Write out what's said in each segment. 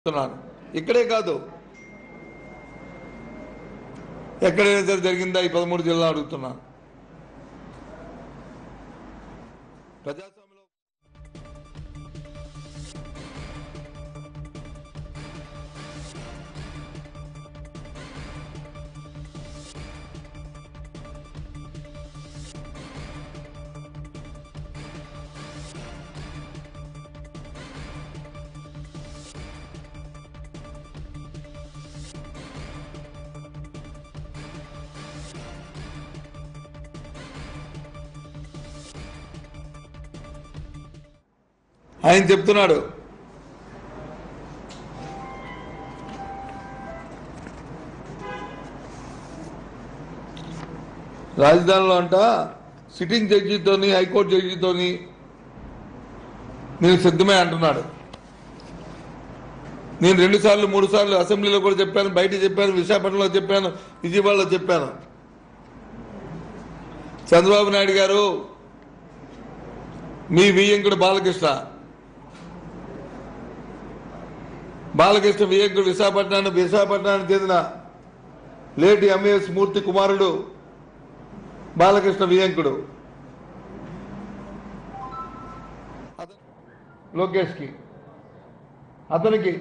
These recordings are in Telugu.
చెప్తున్నాను ఇక్కడే కాదు ఎక్కడైనా సరే జరిగిందా ఈ పదమూడు జిల్లా అడుగుతున్నాను ప్రజాస్వామ్యంలో ఆయన చెప్తున్నాడు రాజధానిలో అంట సిట్టింగ్ జడ్జితోని హైకోర్టు జడ్జితోని నేను సిద్ధమే అంటున్నాడు నేను రెండు సార్లు మూడు సార్లు అసెంబ్లీలో కూడా చెప్పాను బయట చెప్పాను విశాఖపట్నంలో చెప్పాను విజయవాడలో చెప్పాను చంద్రబాబు నాయుడు గారు మీ వియ్యంకుడు బాలకృష్ణ బాలకృష్ణ వియ్యంకుడు విశాఖపట్నాన్ని విశాఖపట్నానికి చెందిన లేటి ఎంఏఎస్ మూర్తి కుమారుడు బాలకృష్ణ వియ్యంకుడు అత- లోకేష్కి అతనికి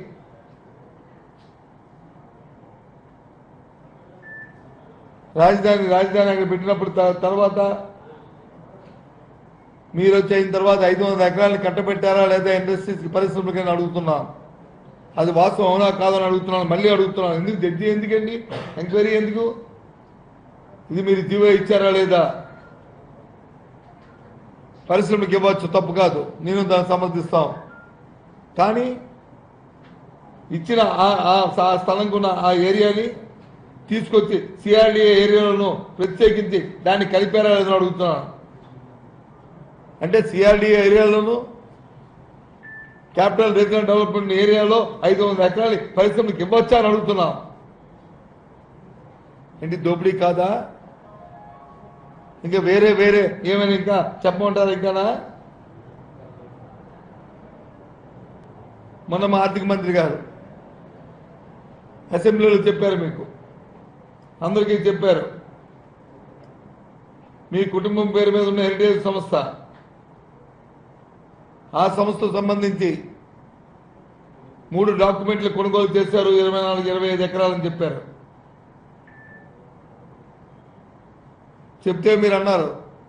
రాజధాని రాజధాని అక్కడ పెట్టినప్పుడు త- తర్వాత మీరు వచ్చి అయిన తర్వాత ఐదు వందల ఎకరాలను కట్టబెట్టారా లేదా ఇండస్ట్రీస్ పరిశ్రమలకని అడుగుతున్నాం అది వాస్తవం అవునా కాదని అడుగుతున్నాను మళ్ళీ అడుగుతున్నాను ఎందుకు జడ్జి ఎందుకండి ఎంక్వైరీ ఎందుకు ఇది మీరు జీవో ఇచ్చారా లేదా పరిశ్రమకి ఇవ్వచ్చు తప్పు కాదు నేను దాన్ని సమర్థిస్తాం కానీ ఇచ్చిన ఆ- ఆ స- స్థలంకు ఉన్న ఆ ఏరియాని తీసుకొచ్చి సిఆర్డిఏ ఏరియాలను ప్రత్యేకించి దాన్ని కలిపారా లేదని అడుగుతున్నాను అంటే సిఆర్డిఏ ఏరియాలోను క్యాపిటల్ రీజనల్ డెవలప్మెంట్ ఏరియాలో ఐదు వందల ఎకరాలు పరిశ్రమకి ఇవ్వచ్చా అని అడుగుతున్నాం ఏంటి దోపిడీ కాదా ఇంకా వేరే వేరే ఏమైనా ఇంకా చెప్పమంటారు ఇంకానా మొన్న మా ఆర్థిక మంత్రి గారు అసెంబ్లీలో చెప్పారు మీకు అందరికీ చెప్పారు మీ కుటుంబం పేరు మీద ఉన్న హెరిటేజ్ సంస్థ ఆ సంస్థకు సంబంధించి మూడు డాక్యుమెంట్లు కొనుగోలు చేశారు ఇరవై నాలుగు ఇరవై ఐదు ఎకరాలని చెప్పారు చెప్తే మీరు అన్నారు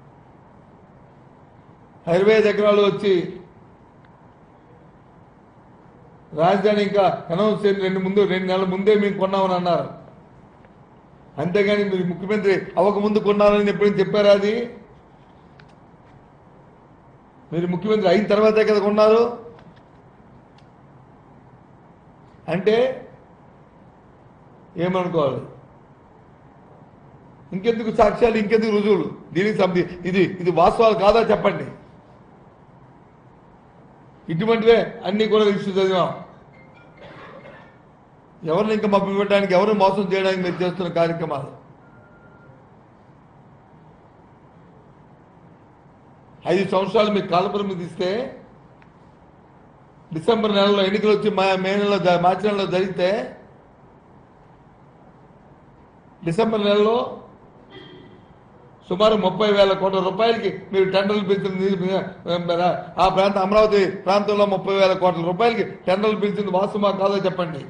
ఇరవై ఐదు ఎకరాలు వచ్చి రాజధాని ఇంకా అనౌన్స్ చేసిన రెండు ముందు రెండు నెలల ముందే మేము కొన్నామని అన్నారు అంతేగాని మీరు ముఖ్యమంత్రి అవ్వకముందు కొన్నారని ఎప్పుడైనా చెప్పారా అది మీరు ముఖ్యమంత్రి అయిన తర్వాతే కదా కొన్నారు అంటే ఏమనుకోవాలి ఇంకెందుకు సాక్ష్యాలు ఇంకెందుకు రుజువులు దీనికి సంబంధి ఇది ఇది వాస్తవాలు కాదా చెప్పండి ఇటువంటివే అన్ని కూడా ఇష్యూ చదివాం ఎవరిని ఇంకా మభ్య పెట్టడానికి ఎవరిని మోసం చేయడానికి మీరు చేస్తున్న కార్యక్రమాలు ఐదు సంవత్సరాలు మీకు కాలపరిమితి ఇస్తే డిసెంబర్ నెలలో ఎన్నికలు వచ్చి మా మే నెలలో జ- మార్చి నెలలో జరిగితే డిసెంబర్ నెలలో సుమారు ముప్పై వేల కోట్ల రూపాయలకి మీరు టెండర్లు పిలిచింది ఆ ప్రాంత అమరావతి ప్రాంతంలో ముప్పై వేల కోట్ల రూపాయలకి టెండర్లు పిలిచింది వాస్తవమా కాదో చెప్పండి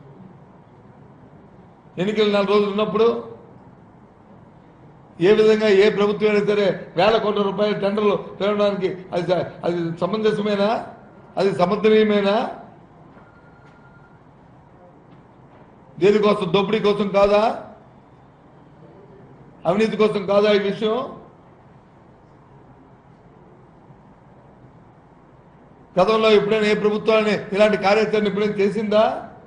ఎన్నికలు నెల రోజులు ఉన్నప్పుడు ఏ విధంగా ఏ ప్రభుత్వం అయినా సరే వేల కోట్ల రూపాయల టెండర్లు పెరగడానికి అది స- అది సమంజసమేనా అది సమర్థనీయమేనా దేనికోసం దోపిడీ కోసం కాదా అవినీతి కోసం కాదా ఈ విషయం గతంలో ఎప్పుడైనా ఏ ప్రభుత్వాన్ని ఇలాంటి కార్యాచరణ ఎప్పుడైనా చేసిందా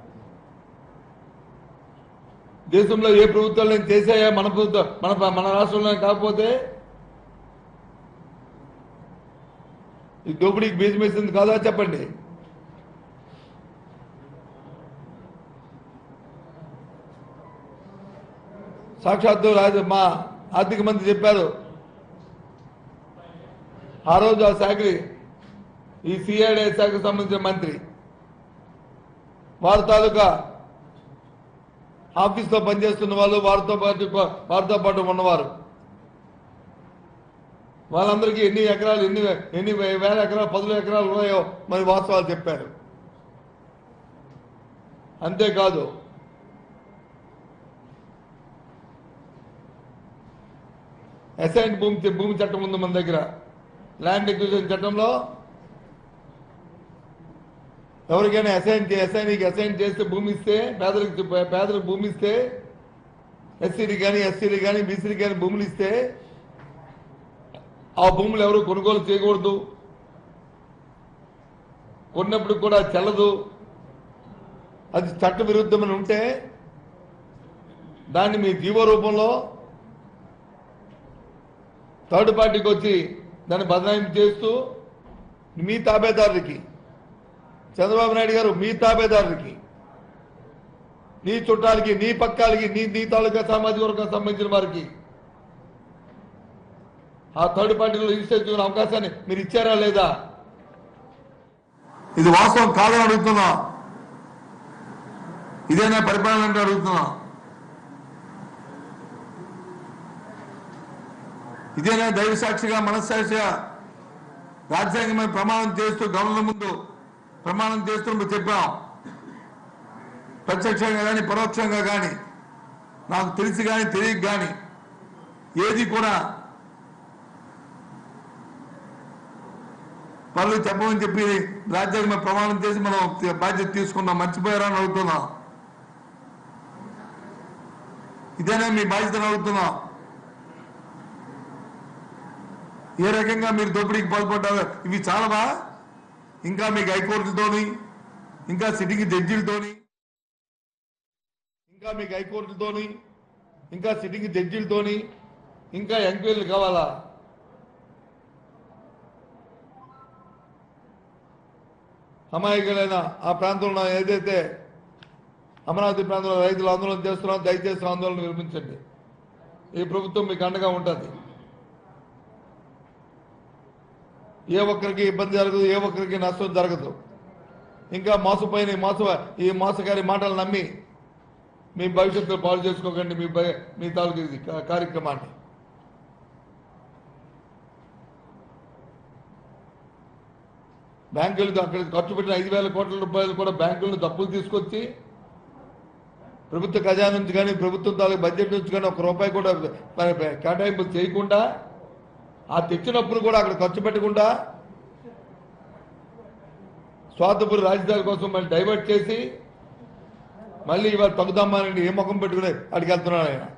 దేశంలో ఏ ప్రభుత్వాలు నేను చేశాయా మన ప్రభుత్వం మన మన రాష్ట్రంలో కాకపోతే ఈ దోపిడీకి బీజం వేసింది కాదా చెప్పండి సాక్షాత్తు రాజు మా ఆర్థిక మంత్రి చెప్పారు ఆ రోజు ఆ శాఖ ఈ సిఐడి శాఖకు సంబంధించిన మంత్రి వారి తాలూకా ఆఫీస్లో పనిచేస్తున్న వాళ్ళు వారితో పాటు వారితో పాటు ఉన్నవారు వాళ్ళందరికీ ఎన్ని ఎకరాలు ఎన్ని ఎన్ని వేల ఎకరాలు పదుల ఎకరాలు ఉన్నాయో మరి వాస్తవాలు చెప్పారు అంతేకాదు అసైన్ భూమి భూమి చట్టం ఉంది మన దగ్గర ల్యాండ్ ఎక్విజిషన్ చట్టంలో ఎవరికైనా అసైన్ అసైన్కి అసైన్ చేస్తే భూమి ఇస్తే పేదలకు పేదలకు భూమి ఇస్తే ఎస్సీలు కానీ ఎస్సీలు కానీ బీసీలు కానీ భూములు ఇస్తే ఆ భూములు ఎవరు కొనుగోలు చేయకూడదు కొన్నప్పుడు కూడా చెల్లదు అది చట్ట విరుద్ధమని ఉంటే దాన్ని మీ జీవో రూపంలో థర్డ్ పార్టీకి వచ్చి దాన్ని బదనాయింపు చేస్తూ మీ తాబేదారులకి చంద్రబాబు నాయుడు గారు మీ తాబేదారులకి నీ చుట్టాలకి నీ పక్కాలకి నీ నీ తాలూకా సామాజిక వర్గం సంబంధించిన వారికి ఆ థర్డ్ పార్టీలో రిజిస్టర్ చేసుకునే అవకాశాన్ని మీరు ఇచ్చారా లేదా ఇది వాస్తవం కాదని అడుగుతున్నా ఇదేనా పరిపాలన అంటే అడుగుతున్నా ఇదేనా దైవ సాక్షిగా మనస్సాక్షిగా రాజ్యాంగమైన ప్రమాణం చేస్తూ గవర్నర్ ముందు ప్రమాణం చేస్తూ మేము చెప్పాం ప్రత్యక్షంగా కానీ పరోక్షంగా కానీ నాకు తెలిసి కానీ తెలియక కానీ ఏది కూడా పనులు చెప్పమని చెప్పి రాజ్యాంగ ప్రమాణం చేసి మనం బాధ్యత తీసుకున్నాం మర్చిపోయారా అని అడుగుతున్నాం ఇదేనా మీ బాధ్యతను అడుగుతున్నాం ఏ రకంగా మీరు దోపిడీకి పాల్పడ్డారు ఇవి చాలవా ఇంకా మీకు హైకోర్టులతోని ఇంకా సిట్టింగ్ జడ్జిలతోని ఇంకా మీకు హైకోర్టులతోని ఇంకా సిట్టింగ్ జడ్జిలతోని ఇంకా ఎంక్వైరీలు కావాలా అమాయకులైన ఆ ప్రాంతంలో ఏదైతే అమరావతి ప్రాంతంలో రైతులు ఆందోళన చేస్తున్నారో దయచేసి ఆందోళన విరమించండి ఈ ప్రభుత్వం మీకు అండగా ఉంటుంది ఏ ఒక్కరికి ఇబ్బంది జరగదు ఏ ఒక్కరికి నష్టం జరగదు ఇంకా మోసపోయిన ఈ మోస ఈ మోసగారి మాటలు నమ్మి మీ భవిష్యత్తులో పాలు చేసుకోకండి మీ భయ- మీ తాలూకు ఇది కా- కార్యక్రమాన్ని బ్యాంకులకు అక్కడ ఖర్చు పెట్టిన ఐదు వేల కోట్ల రూపాయలు కూడా బ్యాంకులను డబ్బులు తీసుకొచ్చి ప్రభుత్వ ఖజానా నుంచి కానీ ప్రభుత్వం తాలూకు బడ్జెట్ నుంచి కానీ ఒక రూపాయి కూడా మరి కేటాయింపులు చేయకుండా ఆ తెచ్చినప్పుడు కూడా అక్కడ ఖర్చు పెట్టకుండా స్వార్థపురి రాజధాని కోసం మళ్ళీ డైవర్ట్ చేసి మళ్ళీ ఇవాళ తగ్గుదామానండి ఏ ముఖం పెట్టుకుని అడిగి వెళ్తున్నాడు ఆయన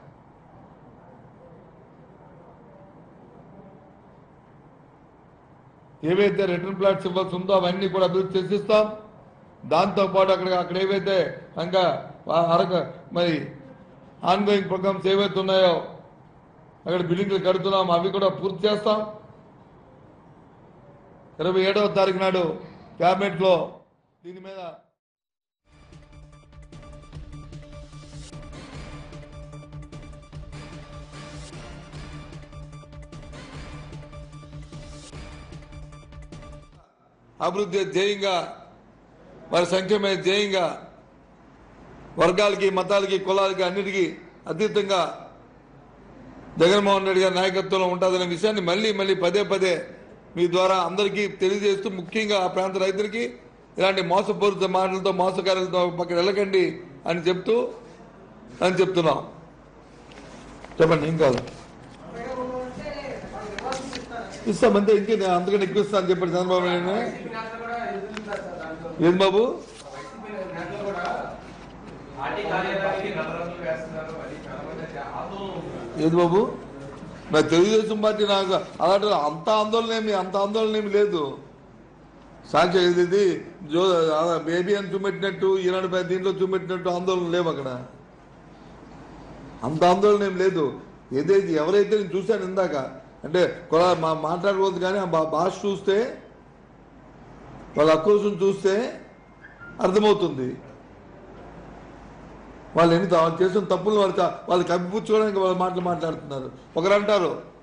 ఏవైతే రిటర్న్ ప్లాట్స్ ఇవ్వాల్సి ఉందో అవన్నీ కూడా అభివృద్ధి చేసిస్తాం దాంతో పాటు అక్కడ అక్కడ ఏవైతే ఇంకా ఆ అరక మరి ఆన్గోయింగ్ ప్రోగ్రామ్స్ ఏవైతే ఉన్నాయో అక్కడ బిల్డింగ్లు కడుతున్నాం అవి కూడా పూర్తి చేస్తాం ఇరవై ఏడవ తారీఖు నాడు క్యాబినెట్లో దీని మీద అభివృద్ధి ధ్యేయంగా వారి సంఖ్యమే ధ్యేయంగా వర్గాలకి మతాలకి కులాలకి అన్నిటికీ అతీతంగా జగన్మోహన్ రెడ్డి గారి నాయకత్వంలో ఉంటుందనే విషయాన్ని మళ్ళీ మళ్ళీ పదే పదే మీ ద్వారా అందరికీ తెలియజేస్తూ ముఖ్యంగా ఆ ప్రాంత రైతులకి ఇలాంటి మోసపూరిత మాటలతో మోసకారులతో పక్కన వెళ్ళకండి అని చెప్తూ అని చెప్తున్నాం చెప్పండి ఏం కాదు ఇస్తామంతే ఇంకే నేను అంతకన్నా ఎక్కువ ఇస్తాను చెప్పండి చంద్రబాబు నాయుడు ఏం బాబు పార్టీ కార్యాలయానికి నల్ల రంగులు వేస్తున్నారు అది చాలా మంది అయితే ఆందోళన ఉంది. ఏది బాబు నా తెలుగుదేశం పార్టీ నాకు అలాంటి అంత ఆందోళన ఏమి అంత ఆందోళన ఏమి లేదు సాక్షి ఇది ఇది జో బేబీ అని చూపెట్టినట్టు ఈనాడు పై దీంట్లో చూపెట్టినట్టు ఆందోళన లేవు అక్కడ అంత ఆందోళన ఏం లేదు ఏదైతే ఎవరైతే నేను చూశాను ఇందాక అంటే కొలా మా మాట్లాడకూడదు కానీ ఆ భా- భాష చూస్తే వాళ్ళ అక్రోషం చూస్తే అర్థమవుతుంది వాళ్ళు ఎన్ని తా- చేసిన తప్పులు వాళ్ళు తా- వాళ్ళు కప్పిపుచ్చుకోవడానికి వాళ్ళ మాటలు మాట్లాడుతున్నారు ఒకరు అంటారు